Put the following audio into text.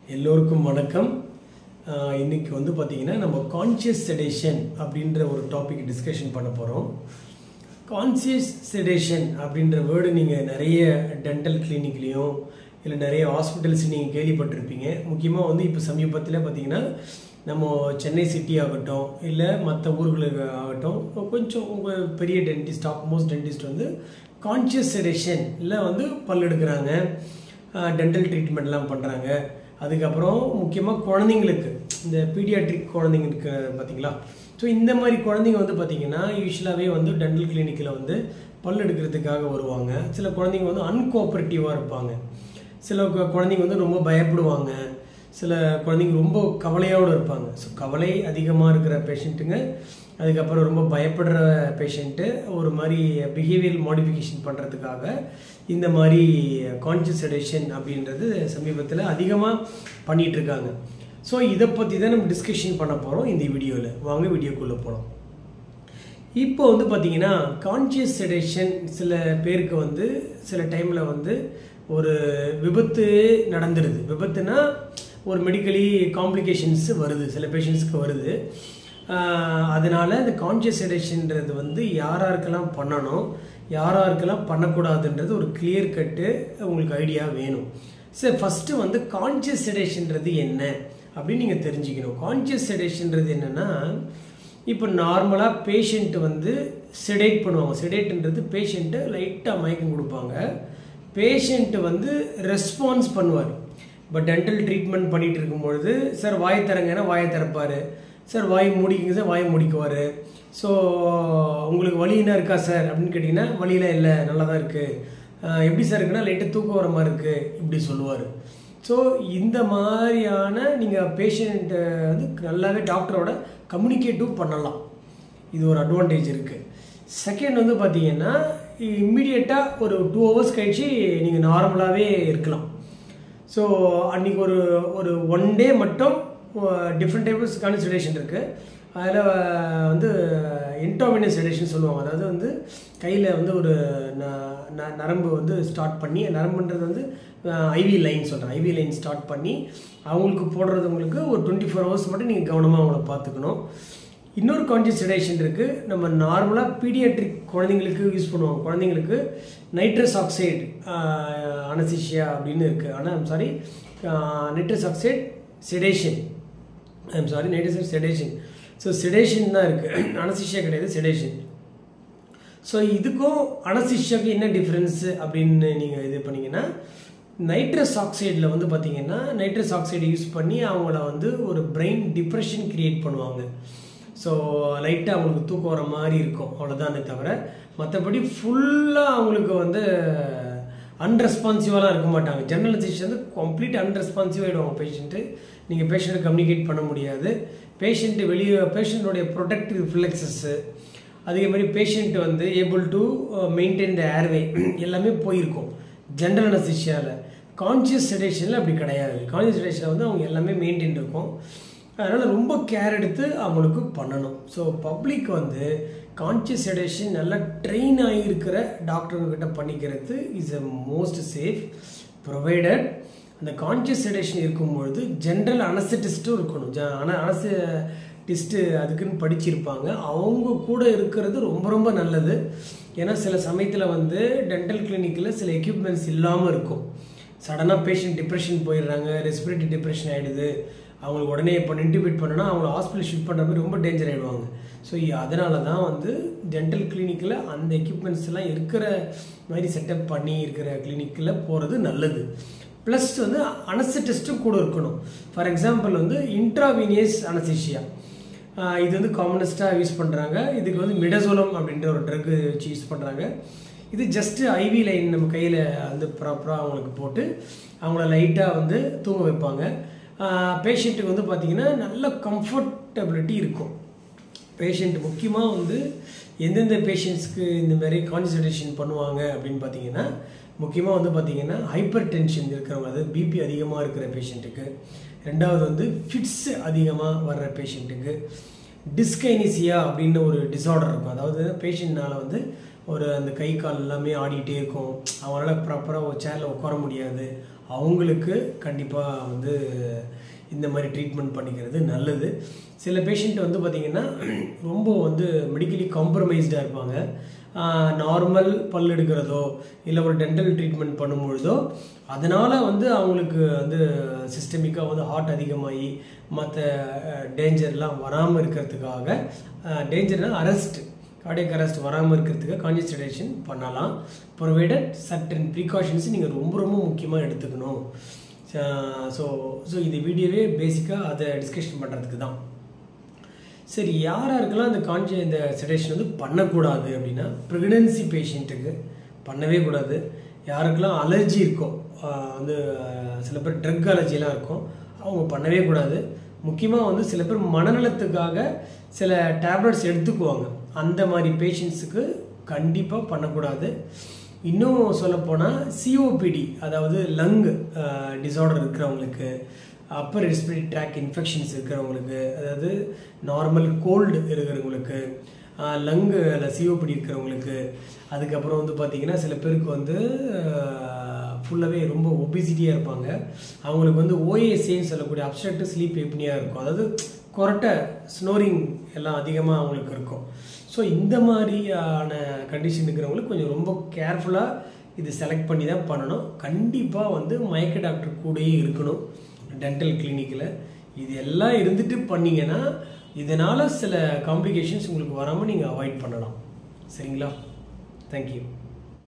எல்லோருக்கும் வணக்கம் ஆஹ் இன்னைக்கு வந்து பார்த்தீங்கன்னா நம்ம கான்சியஸ் செடேஷன் அப்படின்ற ஒரு டாபிக் டிஸ்கஷன் பண்ண போகிறோம் கான்சியஸ் செடேஷன் அப்படின்ற வேர்டு நீங்கள் நிறைய டென்டல் கிளினிக்லேயும் இல்லை நிறைய ஹாஸ்பிட்டல்ஸ் நீங்கள் கேள்விப்பட்டிருப்பீங்க முக்கியமாக வந்து இப்போ சமீபத்தில் பார்த்தீங்கன்னா நம்ம சென்னை சிட்டி ஆகட்டும் இல்லை மற்ற ஊர்களுக்கு ஆகட்டும் கொஞ்சம் உங்கள் பெரிய டென்டிஸ்ட் டாப் மோஸ்ட் டென்டிஸ்ட் வந்து கான்சியஸ் செடேஷன் இல்லை வந்து பல் எடுக்கிறாங்க டென்டல் ட்ரீட்மெண்ட்லாம் பண்ணுறாங்க அதுக்கப்புறம் முக்கியமாக குழந்தைங்களுக்கு இந்த பீடியாட்ரிக் குழந்தைங்க இருக்கு பார்த்தீங்களா ஸோ இந்த மாதிரி குழந்தைங்க வந்து பார்த்தீங்கன்னா யூஸ்வலாகவே வந்து டென்டல் கிளினிக்கில் வந்து பல் எடுக்கிறதுக்காக வருவாங்க சில குழந்தைங்க வந்து அன்கோஆப்ரேட்டிவாக இருப்பாங்க சில கு- குழந்தைங்க வந்து ரொம்ப பயப்படுவாங்க சில குழந்தைங்க ரொம்ப கவலையோடு இருப்பாங்க ஸோ கவலை அதிகமாக இருக்கிற பேஷண்ட்டுங்க அதுக்கப்புறம் ரொம்ப பயப்படுற பேஷண்ட்டு ஒரு மாதிரி பிஹேவியர் மாடிஃபிகேஷன் பண்ணுறதுக்காக இந்த மாதிரி கான்சியஸ் செடேஷன் அப்படின்றது சமீபத்தில் அதிகமாக பண்ணிட்டு இருக்காங்க ஸோ இதை பற்றி தான் நம்ம டிஸ்கஷன் பண்ண போகிறோம் இந்த வீடியோவில் வாங்க வீடியோக்குள்ளே போகலாம் இப்போ வந்து பார்த்தீங்கன்னா கான்சியஸ் செடேஷன் சில பேருக்கு வந்து சில டைமில் வந்து ஒரு விபத்து நடந்துருது விபத்துனா ஒரு மெடிக்கலி காம்ப்ளிகேஷன்ஸ் வருது சில பேஷண்ட்ஸ்க்கு வருது ஆஹ் அதனால இந்த கான்சியஸ் செடேஷன்ன்றது வந்து யாராருக்கெல்லாம் பண்ணணும் யாராருக்கெல்லாம் பண்ணக்கூடாதுன்றது ஒரு கிளியர் கட்டு உங்களுக்கு ஐடியா வேணும் சரி ஃபஸ்ட்டு வந்து கான்சியஸ் செடேஷன்றது என்ன அப்படின்னு நீங்கள் தெரிஞ்சுக்கணும் கான்சியஸ் செடேஷன்றது என்னென்னா இப்போ நார்மலாக பேஷண்ட் வந்து செடேட் பண்ணுவாங்க செடேட்ன்றது பேஷண்ட்டை லைட்டாக மயக்கம் கொடுப்பாங்க பேஷண்ட் வந்து ரெஸ்பான்ஸ் பண்ணுவார் இப்போ டென்டல் ட்ரீட்மெண்ட் பண்ணிட்டு இருக்கும்பொழுது சார் வாய் திறங்கன்னா வாயை திறப்பார் சார் வாய் மூடிக்குங்க சார் வாயை முடிக்குவார் ஸோ உங்களுக்கு வலி என்ன இருக்கா சார் அப்படின்னு கேட்டிங்கன்னா வலியெலாம் இல்லை நல்லா தான் இருக்குது எப்படி சார் இருக்குன்னா லைட்டாக தூக்கம் வர மாதிரி இருக்குது இப்படி சொல்லுவார் ஸோ இந்த மாதிரியான நீங்கள் பேஷண்ட்டை வந்து நல்லாவே டாக்டரோட கம்யூனிகேட்டிவ் பண்ணலாம் இது ஒரு அட்வான்டேஜ் இருக்குது செகண்ட் வந்து பார்த்தீங்கன்னா இம்மிடியேட்டாக ஒரு டூ ஹவர்ஸ் கழிச்சு நீங்கள் நார்மலாகவே இருக்கலாம் ஸோ அன்றைக்கி ஒரு ஒரு ஒன் டே மட்டும் டிஃப்ரெண்ட் டைப்ஸ் கான்சன்ட்ரேஷன் இருக்குது அதில் வந்து இன்டோமினஸ் செடேஷன் சொல்லுவாங்க அதாவது வந்து கையில் வந்து ஒரு ந- ந- நரம்பு வந்து ஸ்டார்ட் பண்ணி நரம்புன்றது வந்து ஐவி லைன் சொல்கிறேன் ஐவி லைன் ஸ்டார்ட் பண்ணி அவங்களுக்கு போடுறவங்களுக்கு ஒரு டுவெண்ட்டி ஃபோர் ஹவர்ஸ் மட்டும் நீங்கள் கவனமாக அவங்கள பார்த்துக்கணும் இன்னொரு கான்சியஸ் செடேஷன் இருக்குது நம்ம நார்மலாக பீடியாட்ரிக் குழந்தைங்களுக்கு யூஸ் பண்ணுவோம் குழந்தைங்களுக்கு நைட்ரஸ் ஆக்சைடு அனசிஷியா அப்படின்னு இருக்குது ஆனால் I'm sorry nitrous oxide sedation I'm sorry nitrous sedation so sedation தான் இருக்குது அனசிஷியா கிடையாது செடேஷன் ஸோ இதுக்கும் அனசிஷியாவுக்கு என்ன டிஃப்ரென்ஸு அப்படின்னு நீங்கள் இது பண்ணீங்கன்னா நைட்ரஸ் ஆக்சைடில் வந்து பார்த்தீங்கன்னா நைட்ரஸ் ஆக்சைடு யூஸ் பண்ணி அவங்கள வந்து ஒரு பிரெயின் டிப்ரெஷன் கிரியேட் பண்ணுவாங்க ஸோ லைட்டாக அவங்களுக்கு தூக்கம் வர மாதிரி இருக்கும் அவ்வளோதானே தவிர மற்றபடி ஃபுல்லாக அவங்களுக்கு வந்து அன்ரெஸ்பான்சிவாலாம் இருக்க மாட்டாங்க ஜெனரல் அனஸ்தீஷியா வந்து கம்ப்ளீட் அன்ரெஸ்பான்சிவ் ஆகிடுவாங்க பேஷண்ட்டு நீங்கள் பேஷண்ட்டை கம்யூனிகேட் பண்ண முடியாது பேஷண்ட்டு வெளியே பேஷண்ட்டோடைய ப்ரொடக்டிவ் ரிஃப்ளெக்ஸஸ்ஸு அதே மாதிரி பேஷண்ட் வந்து able to maintain the airway எல்லாமே போயிருக்கும் ஜென்ரல் அனஸ்திஷியாவில் கான்சியஸ் செடேஷனில் அப்படி கிடையாது கான்சியஸ் செடேஷனில் வந்து அவங்க எல்லாமே மெயின்டைன் இருக்கும் அதனால் ரொம்ப கேர் எடுத்து அவங்களுக்கு பண்ணணும் ஸோ பப்ளிக் வந்து கான்சியஸ் செடேஷன் நல்லா ட்ரெயின் ஆகியிருக்கிற டாக்டர்கிட்ட பண்ணிக்கிறது is a most safe provided அந்த கான்சியஸ் செடேஷன் இருக்கும்பொழுது ஜென்ரல் அனஸ்தட்டிஸ்ட்டும் இருக்கணும் ஜ அன அனஸ்டிஸ்ட்டு அதுக்குன்னு படிச்சிருப்பாங்க அவங்க கூட இருக்கிறது ரொம்ப ரொம்ப நல்லது ஏன்னா சில சமயத்தில் வந்து டென்டல் கிளினிக்கில் சில எக்யூப்மெண்ட்ஸ் இல்லாமல் இருக்கும் சடனாக பேஷண்ட் டிப்ரெஷன் போயிடுறாங்க ரெஸ்பிரேட்டரி டிப்ரெஷன் ஆகிடுது அவங்களுக்கு உடனே இப்போ இன்டிபேட் பண்ணனா அவங்கள ஹாஸ்பிட்டல் ஷிஃப்ட் பண்ணுற மாதிரி ரொம்ப டேஞ்சர் ஆகிடுவாங்க ஸோ அதனால தான் வந்து டென்டல் கிளினிக்கில் அந்த எக்யூப்மெண்ட்ஸ் எல்லாம் இருக்கிற மாதிரி செட்டப் பண்ணி இருக்கிற கிளினிக்கில் போகிறது நல்லது ப்ளஸ் வந்து அனஸ்தட்டிஸ்ட்டும் கூட இருக்கணும் ஃபார் எக்ஸாம்பிள் வந்து இன்ட்ராவீனியஸ் அனசிஷியா இது வந்து காமனஸ்ட்டாக யூஸ் பண்ணுறாங்க இதுக்கு வந்து மிடசோலம் அப்படின்ற ஒரு ட்ரக் வச்சு யூஸ் பண்ணுறாங்க இது ஜஸ்ட்டு ஐவி லைன் நம்ம கையில் வந்து ப்ராப்பராக அவங்களுக்கு போட்டு அவங்கள லைட்டாக வந்து தூங்க வைப்பாங்க பேஷண்ட்டுக்கு வந்து பார்த்திங்கன்னா நல்ல கம்ஃபர்டபிலிட்டி இருக்கும் பேஷண்ட் முக்கியமாக வந்து எந்தெந்த பேஷண்ட்ஸ்க்கு இந்த மாதிரி கான்சன்ட்ரேஷன் பண்ணுவாங்க அப்படின்னு பார்த்தீங்கன்னா முக்கியமாக வந்து பார்த்தீங்கன்னா ஹைப்பர் டென்ஷன் இருக்கிறவங்க அதாவது பிபி அதிகமாக இருக்கிற பேஷண்ட்டுக்கு ரெண்டாவது வந்து ஃபிட்ஸ் அதிகமாக வர்ற பேஷண்ட்டுக்கு டிஸ்கைனிசியா அப்படின்னு ஒரு டிசார்டர் இருக்கும் அதாவது பேஷண்ட்னால வந்து ஒரு அந்த கை கால் எல்லாமே ஆடிட்டே இருக்கும் அவங்களால ப்ராப்பராக ஒரு சேரில் உட்கார முடியாது அவங்களுக்கு கண்டிப்பாக வந்து இந்த மாதிரி ட்ரீட்மெண்ட் பண்ணிக்கிறது நல்லது சில பேஷண்ட் வந்து பார்த்திங்கன்னா ரொம்ப வந்து மெடிக்கலி காம்ப்ரமைஸ்டாக இருப்பாங்க நார்மல் பல் எடுக்கிறதோ இல்லை ஒரு டென்டல் ட்ரீட்மெண்ட் பண்ணும்பொழுதோ அதனால் வந்து அவங்களுக்கு வந்து சிஸ்டமிக்காக வந்து ஹார்ட் அதிகமாகி மற்ற டேஞ்சர்லாம் வராமல் இருக்கிறதுக்காக டேஞ்சர்னால் அரெஸ்ட் கார்டியக் அரெஸ்ட் வராமல் இருக்கிறதுக்கு கான்சியஸ் செடேஷன் பண்ணலாம் ப்ரொவைடட் சர்டன் ப்ரீகாஷன்ஸ் நீங்கள் ரொம்ப ரொம்ப முக்கியமாக எடுத்துக்கணும் ஸோ ஸோ இந்த வீடியோவே பேசிக்காக அதை டிஸ்கஷன் பண்ணுறதுக்கு தான் சரி யார் யாருக்கெல்லாம் இந்த கான்சி இந்த செடேஷன் வந்து பண்ணக்கூடாது அப்படின்னா ப்ரெக்னென்சி பேஷண்ட்டுக்கு பண்ணவே கூடாது யாருக்கெல்லாம் அலர்ஜி இருக்கோ ஆஹ் வந்து ஆஹ் சில பேர் ட்ரக் அலர்ஜிலாம் இருக்கும் அவங்க பண்ணவே கூடாது முக்கியமாக வந்து சில பேர் மனநலத்துக்காக சில டேப்லெட்ஸ் எடுத்துக்குவாங்க அந்த மாதிரி பேஷண்ட்ஸுக்கு கண்டிப்பாக பண்ணக்கூடாது இன்னும் சொல்லப்போனால் சிஓபிடி அதாவது லங் டிசார்டர் இருக்கிறவங்களுக்கு அப்பர் ரெஸ்பிரேட்டரி ட்ராக் இன்ஃபெக்ஷன்ஸ் இருக்கிறவங்களுக்கு அதாவது நார்மல் கோல்டு இருக்கிறவங்களுக்கு லங்கில் சிஓபிடி இருக்கிறவங்களுக்கு அதுக்கப்புறம் வந்து பார்த்திங்கன்னா சில பேருக்கு வந்து ஃபுல்லாகவே ரொம்ப ஒபிசிட்டியாக இருப்பாங்க அவங்களுக்கு வந்து ஓஏசின்னு சொல்லக்கூடிய அப்செக்ட் ஸ்லீப் எப்னியாக இருக்கும் அதாவது கொரட்டை ஸ்னோரிங் எல்லாம் அதிகமாக அவங்களுக்கு இருக்கும் ஸோ இந்த மாதிரியான கண்டிஷன் இருக்கிறவங்களுக்கு கொஞ்சம் ரொம்ப கேர்ஃபுல்லாக இது செலக்ட் பண்ணி தான் பண்ணணும் கண்டிப்பாக வந்து மயக்க டாக்டர் கூடயே இருக்கணும் டென்டல் கிளினிக்கில் இது எல்லாம் இருந்துட்டு பண்ணீங்கன்னா இதனால் சில காம்ப்ளிகேஷன்ஸ் உங்களுக்கு வராமல் நீங்கள் அவாய்ட் பண்ணலாம் சரிங்களா தேங்க்யூ